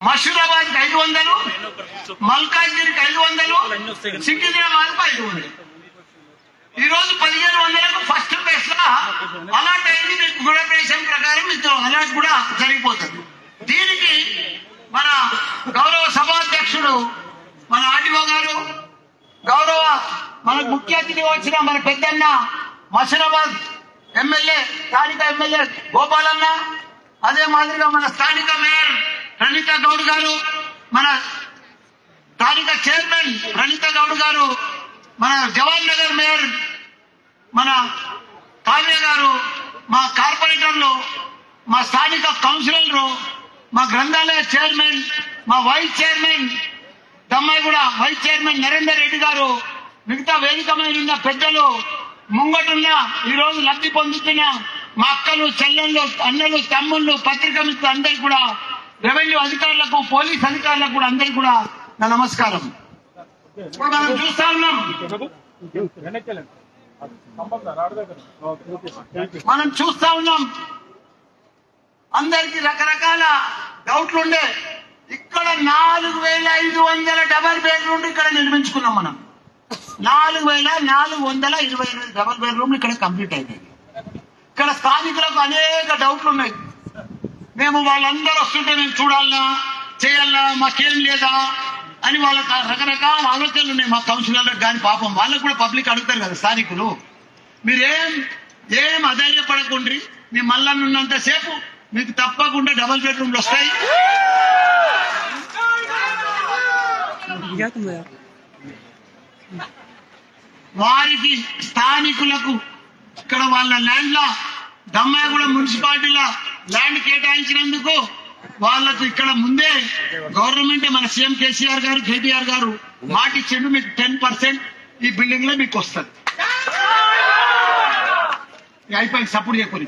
మషూరాబాద్ కి ఐదు వందలు మల్కాజ్గిరికి ఐదు వందలు సికింద్రాబాద్ కు ఐదు వందలు ఈ రోజు పదిహేను వందలకు ఫస్ట్ ప్లేస్ లో అలాట్ అయింది మీకు గుణప్రదేశం ప్రకారం మీకు అలాట్ కూడా జరిగిపోతుంది దీనికి మన గౌరవ సభాధ్యక్షుడు మన ఆర్టీఓ గారు గౌరవ మన ముఖ్య అతిథిగా వచ్చిన మన పెద్దన్న మసనాబాద్ ఎమ్మెల్యే స్థానిక ఎమ్మెల్యే గోపాలన్న అదే మాదిరిగా మన స్థానిక మేయర్ ప్రణీత గౌడ్ గారు మన స్థానిక చైర్మన్ ప్రణీత గౌడ్ గారు మన జవహర్ నగర్ మేయర్ మన కావ్య గారు మా కార్పొరేటర్లు మా స్థానిక కౌన్సిలర్లు మా గ్రంథాలయ చైర్మన్ మా వైస్ చైర్మన్ దమ్మాయి కూడా వైస్ చైర్మన్ నరేందర్ రెడ్డి గారు మిగతా వేదిక మీద ఉన్న పెద్దలు ముంగటున్న ఈ రోజు లబ్ధి పొందుతున్న మా అక్కలు చెల్లెళ్ళు అన్నలు తమ్ముళ్ళు పత్రికా మిత్రులు అందరికీ కూడా రెవెన్యూ అధికారులకు పోలీస్ అధికారులకు కూడా అందరికీ కూడా నా నమస్కారం ఇప్పుడు మనం చూస్తా ఉన్నాం మనం చూస్తా ఉన్నాం అందరికి రకరకాల డౌట్లు ఉండే ఇక్కడ నాలుగు వేల ఐదు వందల డబల్ బెడ్రూమ్ ఇక్కడ నిర్మించుకున్నాం మనం నాలుగు వేల నాలుగు వందల ఇరవై ఎనిమిది డబల్ బెడ్రూమ్ ఇక్కడ కంప్లీట్ అయినాయి ఇక్కడ స్థానికులకు అనేక డౌట్లు ఉన్నాయి మేము వాళ్ళందరూ వస్తుంటే మేము చూడాలనా చేయాలనా మాకేం లేదా అని వాళ్ళకి రకరకాల ఆలోచనలు ఉన్నాయి మా కౌన్సిలర్లకు కానీ పాపం వాళ్ళకు కూడా పబ్లిక్ అడుగుతారు కదా స్థానికులు మీరేం ఏం అధైర్యపడకుండ్రి మీ మల్లన్న ఉన్నంత సేపు మీకు తప్పకుండా డబల్ బెడ్రూమ్లు వస్తాయి क्या तुम यार వారికి స్థానికులకు ఇక్కడ వాళ్ళ ల్యాండ్ లా దమ్మాయిగూడ మున్సిపాలిటీలో ల్యాండ్ కేటాయించినందుకు వాళ్ళకు ఇక్కడ ముందే గవర్నమెంట్ మన సీఎం కేసీఆర్ గారు కేటీఆర్ గారు మాట ఇచ్చిండు మీకు టెన్ పర్సెంట్ ఈ బిల్డింగ్ లో మీకు వస్తుంది ఇక అయిపోయింది సపోర్ట్ చేయకూరి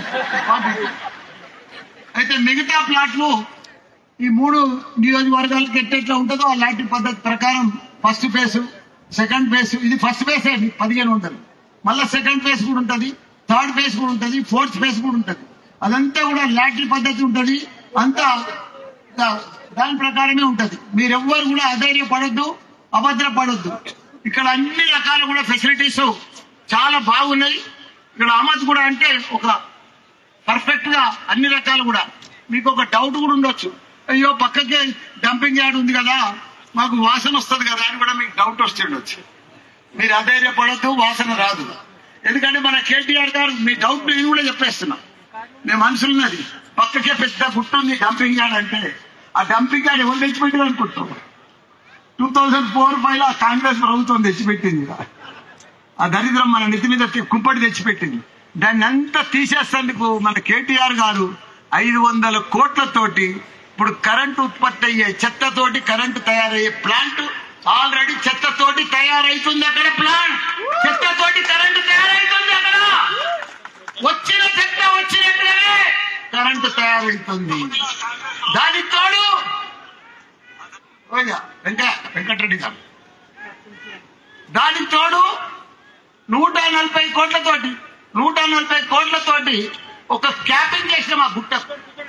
అయితే మిగతా ప్లాట్లు ఈ మూడు నియోజకవర్గాలకు ఎట్టెట్లా ఉంటుందో ఆ లాంటి పద్ధతి ప్రకారం ఫస్ట్ ఫేజ్ సెకండ్ ఫేజ్ ఇది ఫస్ట్ ఫేజ్ అండి పదిహేను వందలు మళ్ళా సెకండ్ ఫేజ్ కూడా ఉంటది థర్డ్ ఫేజ్ కూడా ఉంటది ఫోర్త్ ఫేజ్ కూడా ఉంటది అదంతా కూడా లాటరీ పద్ధతి ఉంటది అంతా దా- దాని ప్రకారమే ఉంటది మీరెవ్వరు కూడా అధైర్యపడొద్దు అభద్రపడొద్దు ఇక్కడ అన్ని రకాల కూడా ఫెసిలిటీస్ చాలా బాగున్నాయి ఇక్కడ అహ్మద్ కూడా అంటే ఒక పర్ఫెక్ట్ గా అన్ని రకాలు కూడా మీకు ఒక డౌట్ కూడా ఉండొచ్చు అయ్యో పక్కకే డంపింగ్ యార్డ్ ఉంది కదా మాకు వాసన వస్తుంది కదా అని కూడా మీకు డౌట్ వస్తుండొచ్చు మీరు అధైర్యపడద్దు వాసన రాదు ఎందుకంటే మన కేటీఆర్ గారు మీ డౌట్ నేను కూడా చెప్పేస్తున్నా మీ మనసులున్నది పక్కకే పెద్ద గుట్టు ఉంది డంపింగ్ యార్డ్ అంటే ఆ డంపింగ్ యార్డ్ ఎవరు తెచ్చిపెట్టింది అనుకుంటాం టూ థౌజండ్ ఫోర్ ఫైవ్ లో కాంగ్రెస్ ప్రభుత్వం తెచ్చిపెట్టింది ఆ దరిద్రం మన నెత్తి మీద కుంపటి తెచ్చిపెట్టింది దాన్ని అంతా తీసేసేందుకు మన కేటీఆర్ గారు ఐదు వందల కోట్లతోటి ఇప్పుడు కరెంటు ఉత్పత్తి అయ్యే చెత్తతోటి కరెంటు తయారయ్యే ప్లాంట్ ఆల్రెడీ చెత్తతోటి తయారైతుంది అక్కడ ప్లాంట్ చెత్తతోటి కరెంటు తయారైతుంది అక్కడ వచ్చిన చెత్త వచ్చినట్లనే కరెంటు తయారైతుంది దానికి తోడు ఓయ్యా, వెంక వెంకటరెడ్డి గారు దానికి తోడు నూట నలభై కోట్లతోటి నూట నలభై కోట్లతోటి ఒక క్యాపింగ్ చేసిన మా గుట్ట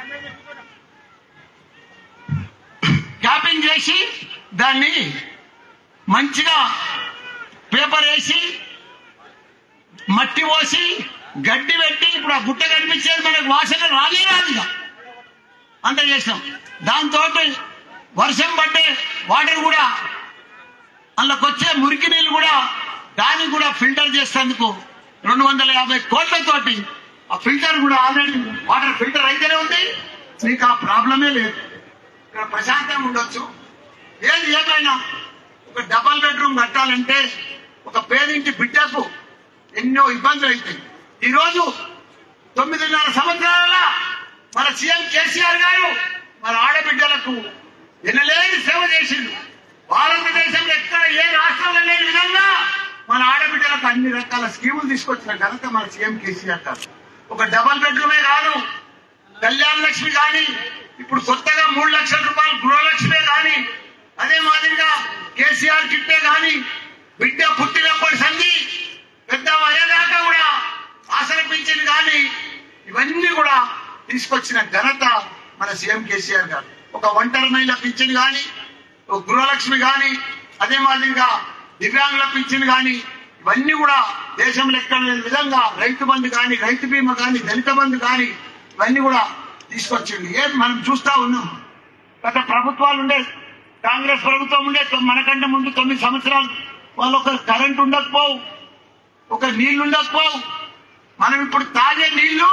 క్యాపింగ్ చేసి దాన్ని మంచిగా పేపర్ వేసి మట్టి పోసి గడ్డి పెట్టి ఇప్పుడు ఆ గుట్ట కనిపించేది మనకు వాసన రానే రాదు ఇక. అంత చేసాం దాంతో వర్షం పట్టే వాటర్ కూడా అందులోకి వచ్చే మురికి నీళ్ళు కూడా దాన్ని కూడా ఫిల్టర్ చేసేందుకు రెండు వందల యాభై కోట్లతోటి ఆ ఫిల్టర్ కూడా ఆల్రెడీ వాటర్ ఫిల్టర్ అయితేనే ఉంది మీకు ఆ ప్రాబ్లమే లేదు ఇక్కడ ప్రశాంతంగా ఉండొచ్చు ఏది ఏమైనా ఒక డబల్ బెడ్రూమ్ కట్టాలంటే ఒక పేరింటి బిడ్డకు ఎన్నో ఇబ్బందులు అవుతాయి ఈ రోజు తొమ్మిదిన్నర సంవత్సరాల మన సీఎం కేసీఆర్ గారు మన ఆడబిడ్డలకు ఎనలేని సేవ చేసిండు భారతదేశంలో ఎక్కడ ఏ రాష్ట్రంలో లేని విధంగా మన ఆడబిడ్డలకు అన్ని రకాల స్కీములు తీసుకొచ్చిన ఘనత మన సీఎం కేసీఆర్ గారు ఒక డబల్ బెడ్రూమే కాదు కళ్యాణ లక్ష్మి కానీ ఇప్పుడు కొత్తగా మూడు లక్షల రూపాయలు గృహలక్ష్మే కానీ అదే మాదిరిగా కేసీఆర్ కిట్టే కానీ బిడ్డ పుట్టినప్పటి సంధి పెద్ద అయ్యేదాకా కూడా ఆశ్రయించింది కానీ ఇవన్నీ కూడా తీసుకొచ్చిన ఘనత మన సీఎం కేసీఆర్ గారు ఒక ఒంటరి మహిళ పింఛన్ గాని ఒక గృహలక్ష్మి గాని అదే మాదిరిగా దివ్యాంగుల పింఛన్ గాని ఇవన్నీ కూడా దేశంలో ఎక్కడ లేని విధంగా రైతు బంధు గాని రైతు బీమా గాని దళిత బంధు గాని ఇవన్నీ కూడా తీసుకొచ్చింది ఏం మనం చూస్తా ఉన్నాం గత ప్రభుత్వాలు ఉండే కాంగ్రెస్ ప్రభుత్వం ఉండే తొ- మనకంటే ముందు తొమ్మిది సంవత్సరాలు వాళ్ళు ఒక కరెంట్ ఉండకపోవు ఒక నీళ్లు ఉండకపోవు మనం ఇప్పుడు తాగే నీళ్లు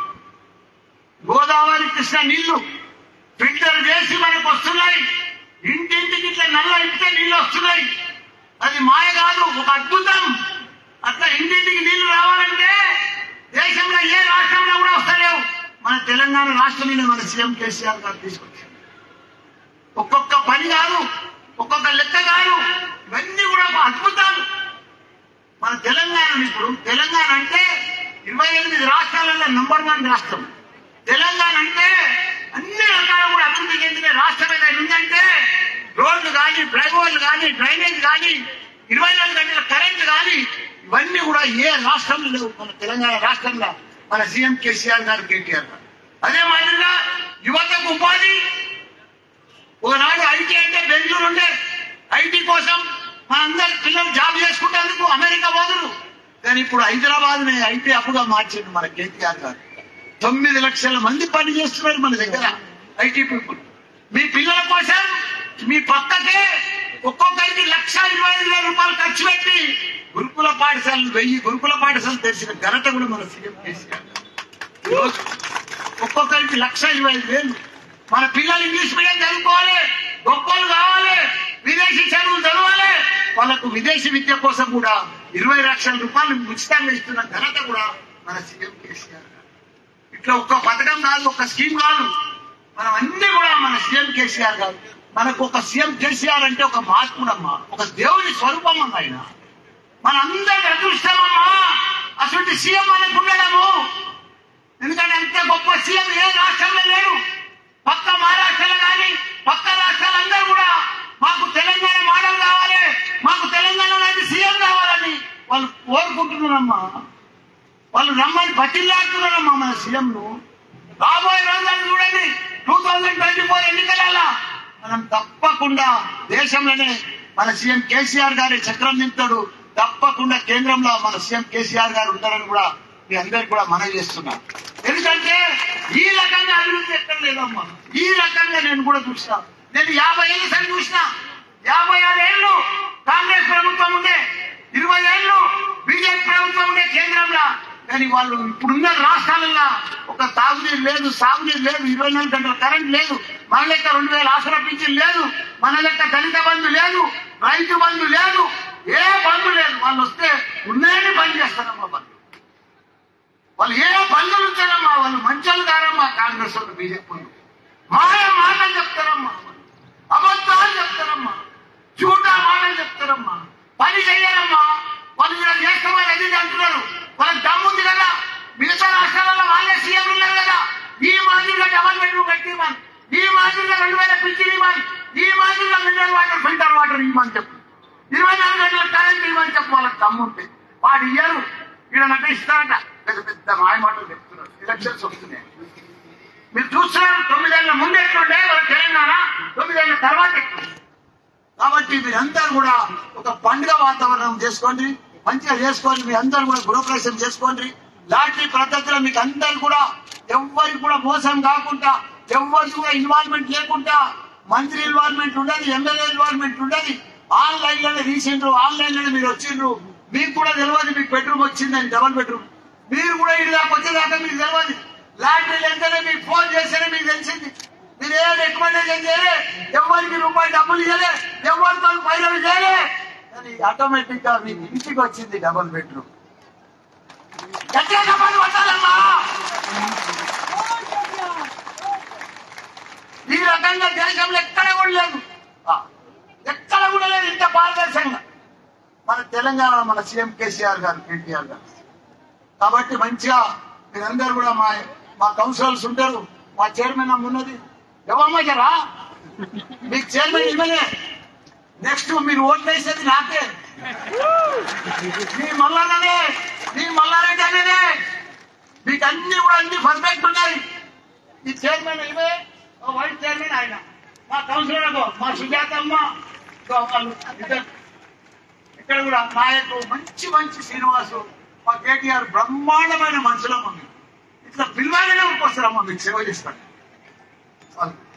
గోదావరి కృష్ణ నీళ్లు ఫిల్టర్ చేసి మనకు వస్తున్నాయి ఇంటింటికి ఇట్లా నల్ల ఇంటికే నీళ్లు వస్తున్నాయి అది మాయ కాదు ఒక అద్భుతం అట్లా ఇంటింటికి నీళ్లు రావాలంటే దేశంలో ఏ రాష్ట్రంలో కూడా వస్తలేవు మన తెలంగాణ రాష్ట్రంలో మన సీఎం కేసీఆర్ గారు తీసుకొచ్చారు ఒక్కొక్క పని కాదు ఒక్కొక్క లెక్క కాదు ఇవన్నీ కూడా ఒక అద్భుతాలు మన తెలంగాణ ఇప్పుడు తెలంగాణ అంటే ఇరవై ఎనిమిది రాష్ట్రాలలో నంబర్ వన్ రాష్ట్రం తెలంగాణ అంటే అన్ని రకాల కూడా అభివృద్ధి చెందిన రాష్ట్రం ఏదైనా ఉందంటే రోడ్లు కానీ ఫ్లైఓవర్లు కానీ డ్రైనేజ్ కానీ ఇరవై నాలుగు గంటల కరెంట్ కానీ ఇవన్నీ కూడా ఏ రాష్ట్రంలో లేవు మన తెలంగాణ రాష్ట్రంలో మన సీఎం కేసీఆర్ గారు కేటీఆర్ గారు అదే మాదిరిగా యువతకు ఉపాధి ఒకనాడు ఐటీ అంటే బెంగళూరు ఉండే ఐటీ కోసం మనందరి పిల్లలు జాబ్ చేసుకుంటేందుకు అమెరికా పోదురు కానీ ఇప్పుడు హైదరాబాద్ ని ఐటీ అప్పుగా మార్చింది మన కేటీఆర్ గారు తొమ్మిది లక్షల మంది పని చేస్తున్నారు మన దగ్గర ఐటీ పీపుల్ మీ పిల్లల కోసం మీ పక్కకే ఒక్కొక్కరికి లక్ష ఇరవై ఐదు వేల రూపాయలు ఖర్చు పెట్టి గురుకుల పాఠశాలలు వెయ్యి గురుకుల పాఠశాలలు తెరిచిన ఘనత కూడా మన సీఎం కేసీఆర్ గారు. ఈరోజు ఒక్కొక్కరికి లక్ష ఇరవై ఐదు వేలు మన పిల్లలు ఇంగ్లీష్ మీడియం చదువుకోవాలి గొప్పలు కావాలి విదేశీ చదువులు చదవాలి వాళ్ళకు విదేశీ విద్య కోసం కూడా ఇరవై లక్షల రూపాయలు ఉచితంగా ఇస్తున్న ఘనత కూడా మన సీఎం కేసీఆర్ గారు. ఇట్లా ఒక్క పథకం కాదు ఒక్క స్కీమ్ కాదు మనం అన్ని కూడా మన సీఎం కేసీఆర్ గారు మనకు ఒక సీఎం కేసీఆర్ అంటే ఒక మహాత్ముడమ్మా ఒక దేవుని స్వరూపం అమ్మ ఆయన మన అందరి అదృష్టమమ్మా అసలు సీఎం మనకు ఉండడము ఎందుకంటే అంత గొప్ప సీఎం ఏ రాష్ట్రంలో లేడు పక్క మహారాష్ట్రలో కానీ పక్క రాష్ట్రాలందరూ కూడా మాకు తెలంగాణ మోడల్ కావాలి మాకు తెలంగాణ లాంటి సీఎం కావాలని వాళ్ళు కోరుకుంటున్నారమ్మా వాళ్ళు రమ్మని పట్టిల్లాడుతున్నారమ్మా మన సీఎం ను రాబోయే రోజులను చూడండి టూ థౌజండ్ ట్వంటీ ఫోర్ ఎన్నికలలో మనం తప్పకుండా దేశంలోనే మన సీఎం కేసీఆర్ గారి చక్రం నింపుతాడు తప్పకుండా కేంద్రంలో మన సీఎం కేసీఆర్ గారు ఉంటారని కూడా మీ అందరికి కూడా మనవి చేస్తున్నా ఎందుకంటే ఈ రకంగా అభివృద్ధి ఎక్కడ లేదమ్మా ఈ రకంగా నేను కూడా చూసిన నేను యాభై ఏళ్ళు సరి చూసిన యాభై ఆరు ఏళ్ళు కాంగ్రెస్ ప్రభుత్వం ఉండే ఇరవై ఏళ్ళు బీజేపీ ప్రభుత్వం ఉండే కేంద్రంలో కానీ వాళ్ళు ఇప్పుడున్న రాష్ట్రాలలో ఒక తాగునీరు లేదు సాగునీరు లేదు ఇరవై నాలుగు గంటల కరెంట్ లేదు మన లెక్క రెండు వేల ఆసరా పింఛన్ లేదు మన లెక్క దళిత బంధు లేదు రైతు బంధు లేదు ఏ బంధు లేదు వాళ్ళు వస్తే ఉన్నాయని బంద్ చేస్తారమ్మా బంధు వాళ్ళు ఏ బంధువులు ఇచ్చారమ్మా వాళ్ళు మంచోళ్ళు కారమ్మా కాంగ్రెస్ వాళ్ళు బీజేపీ వాళ్ళు మాయ మాటలు చెప్తారమ్మా అబద్ధాలు చెప్తారమ్మా చూడ మాటలు చెప్తారమ్మా పని చెయ్యారమ్మా వాళ్ళు ఇలా చేస్తామని అది ఇది అంటున్నారు వాళ్ళకి దమ్ముంది కదా మిగతా రాష్ట్రాలలో వాళ్ళే సీఎం ఉన్నారు కదా ఈ మాదిరిగా డబల్ బెడ్రూమ్ కట్టిమని ఈ మాదిరిగా రెండు వేల పింఛన్ ఇవ్వని ఈ మాదిరిగా మినరల్ వాటర్ ఫిల్టర్ వాటర్ ఇవ్వమని చెప్పు ఇరవై నాలుగు గంటల కరెంట్ ఇవ్వని చెప్పు వాళ్ళకి దమ్ముంటే వాడు ఇయ్యరు ఈయన నట ఇస్తారంట పెద్ద పెద్ద మాయ మాటలు చెప్తున్నారు ఎలక్షన్స్ వస్తున్నాయి మీరు చూస్తున్నారు తొమ్మిదేళ్ల ముందు ఎట్లుండే వాళ్ళ తెలంగాణ తొమ్మిదేళ్ల తర్వాత ఎట్లుంది. కాబట్టి మీరందరూ కూడా ఒక పండుగ వాతావరణం చేసుకోండి మంచిగా చేసుకోండి మీ అందరూ కూడా గృహప్రవేశం చేసుకోండి లాటరీ పద్ధతిలో మీకు అందరు కూడా ఎవ్వరికి కూడా మోసం కాకుండా ఎవ్వరికి కూడా ఇన్వాల్వ్మెంట్ లేకుండా మంత్రి ఇన్వాల్వ్మెంట్ ఉండదు ఎమ్మెల్యే ఇన్వాల్వ్మెంట్ ఉండదు ఆన్లైన్ లోనే తీసిండ్రు ఆన్లైన్ లోనే మీరు వచ్చిండ్రు మీకు కూడా తెలియదు మీకు బెడ్రూమ్ వచ్చిందని డబల్ బెడ్రూమ్ మీరు కూడా ఇటు దాకా వచ్చేదాకా మీకు తెలియదు లాటరీలు ఎంతనే మీకు ఫోన్ చేస్తేనే మీకు తెలిసింది మీరు ఏ రికమెండేషన్ చేయలే ఎవరికి రూపాయి డబ్బులు ఇవ్వలే ఎవరితో పైరవి చేయలే కానీ ఆటోమేటిక్ గా మీకు ఇంటికి వచ్చింది డబుల్ బెడ్రూమ్ ఎట్లా డబ్బులు పట్టాలమ్మా ఈ రకంగా దేశంలో ఎక్కడ కూడా లేదు ఆ, ఎక్కడ కూడా లేదు ఇంత పారదర్శకంగా మన తెలంగాణ మన సీఎం కేసీఆర్ గారు కేటీఆర్ గారు కాబట్టి మంచిగా మీరందరూ కూడా మా మా కౌన్సిలర్స్ ఉంటారు మా చైర్మన్ అమ్మ ఉన్నది ఎవమ్మా మీకు చైర్మన్ ఇవ్వలే నెక్స్ట్ మీరు ఓట్లు వేసేది నాకే మీ మల్లారనే మీ మల్లారెడ్డి అనేదే మీకు అన్ని కూడా అన్ని పర్ఫెక్ట్ ఉన్నాయి ఈ చైర్మన్ ఇవే ఓ వైస్ చైర్మన్ ఆయన మా కౌన్సిలర్ మా సుజాతమ్మ ఇంకో వాళ్ళు ఇద్దరు ఇక్కడ కూడా నాయకు మంచి మంచి శ్రీనివాసు మా కేటీఆర్ బ్రహ్మాండమైన మనుషులమ్మ మీరు ఇట్లా పిలవాలనే వస్తారమ్మా మీకు సేవ చేస్తాను చాలు.